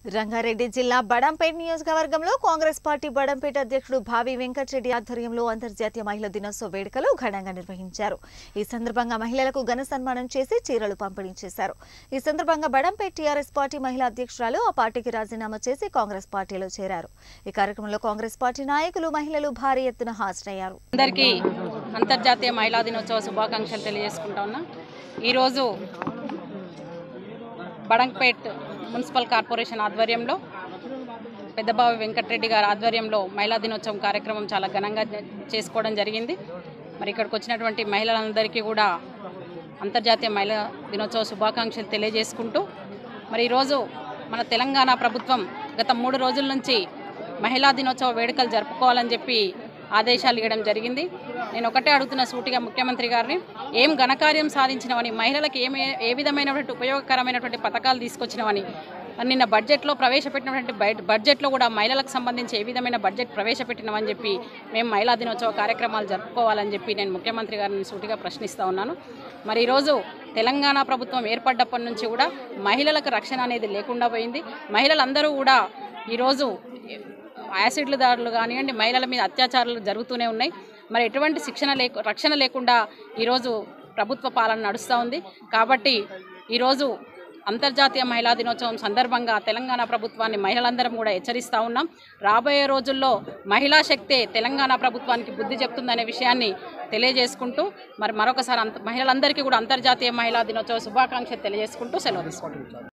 రంగారెడ్డి జిల్లా బడంపేట నియోజకవర్గంలో కాంగ్రెస్ పార్టీ బడంపేట అధ్యక్షుడు భావి వెంకటరెడ్డి ఆధ్వర్యంలో అంతర్జాతీయ మహిళా దినోత్సవ వేడుకలు ఘనంగా నిర్వహించారు ఈ సందర్భంగా మహిళలకు ఘన సన్మానం చేసి చీరలు పంపిణీ చేశారు ఈ సందర్భంగా బడంపేట టీఆర్ఎస్ పార్టీ మహిళా అధ్యక్షురాలు ఆ పార్టీకి రాజీనామా చేసి కాంగ్రెస్ పార్టీలో చేరారు ఈ కార్యక్రమంలో కాంగ్రెస్ పార్టీ నాయకులు మహిళలు భారీ ఎత్తున హాజరయ్యారు అందరికీ అంతర్జాతీయ మహిళా దినోత్సవ శుభాకాంక్షలు తెలియజేసుకుంటా ఉన్నా ఈరోజు బడంపేట్ మున్సిపల్ కార్పొరేషన్ ఆధ్వర్యంలో పెద్దబావి వెంకటరెడ్డి గారి ఆధ్వర్యంలో మహిళా దినోత్సవం కార్యక్రమం చాలా ఘనంగా జ- చేసుకోవడం జరిగింది మరి ఇక్కడికి వచ్చినటువంటి మహిళలందరికీ కూడా అంతర్జాతీయ మహిళా దినోత్సవ శుభాకాంక్షలు తెలియజేసుకుంటూ మరి ఈరోజు మన తెలంగాణ ప్రభుత్వం గత మూడు రోజుల నుంచి మహిళా దినోత్సవ వేడుకలు జరుపుకోవాలని చెప్పి ఆదేశాలు ఇవ్వడం జరిగింది నేను ఒకటే అడుగుతున్న సూటిగా ముఖ్యమంత్రి గారిని ఏం ఘనకార్యం సాధించినవని మహిళలకు ఏమే ఏ విధమైనటువంటి ఉపయోగకరమైనటువంటి పథకాలు తీసుకొచ్చినవని నిన్న బడ్జెట్లో ప్రవేశపెట్టినటువంటి బై- బడ్జెట్లో కూడా మహిళలకు సంబంధించి ఏ విధమైన బడ్జెట్ ప్రవేశపెట్టినామని చెప్పి మేము మహిళా దినోత్సవ కార్యక్రమాలు జరుపుకోవాలని చెప్పి నేను ముఖ్యమంత్రి గారిని సూటిగా ప్రశ్నిస్తూ ఉన్నాను మరి ఈరోజు తెలంగాణ ప్రభుత్వం ఏర్పడ్డప్పటి నుంచి కూడా మహిళలకు రక్షణ అనేది లేకుండా పోయింది మహిళలందరూ కూడా ఈరోజు యాసిడ్ల దాడులు కానివ్వండి మహిళల మీద అత్యాచారాలు జరుగుతూనే ఉన్నాయి మరి ఎటువంటి శిక్షణ లేకు రక్షణ లేకుండా ఈరోజు ప్రభుత్వ పాలన నడుస్తూ ఉంది కాబట్టి ఈరోజు అంతర్జాతీయ మహిళా దినోత్సవం సందర్భంగా తెలంగాణ ప్రభుత్వాన్ని మహిళలందరం కూడా హెచ్చరిస్తూ ఉన్నాం రాబోయే రోజుల్లో మహిళా శక్తే తెలంగాణ ప్రభుత్వానికి బుద్ధి చెప్తుందనే విషయాన్ని తెలియజేసుకుంటూ మరి మరొకసారి అంత మహిళలందరికీ కూడా అంతర్జాతీయ మహిళా దినోత్సవ శుభాకాంక్షలు తెలియజేసుకుంటూ సెలవు తీసుకుంటున్నాం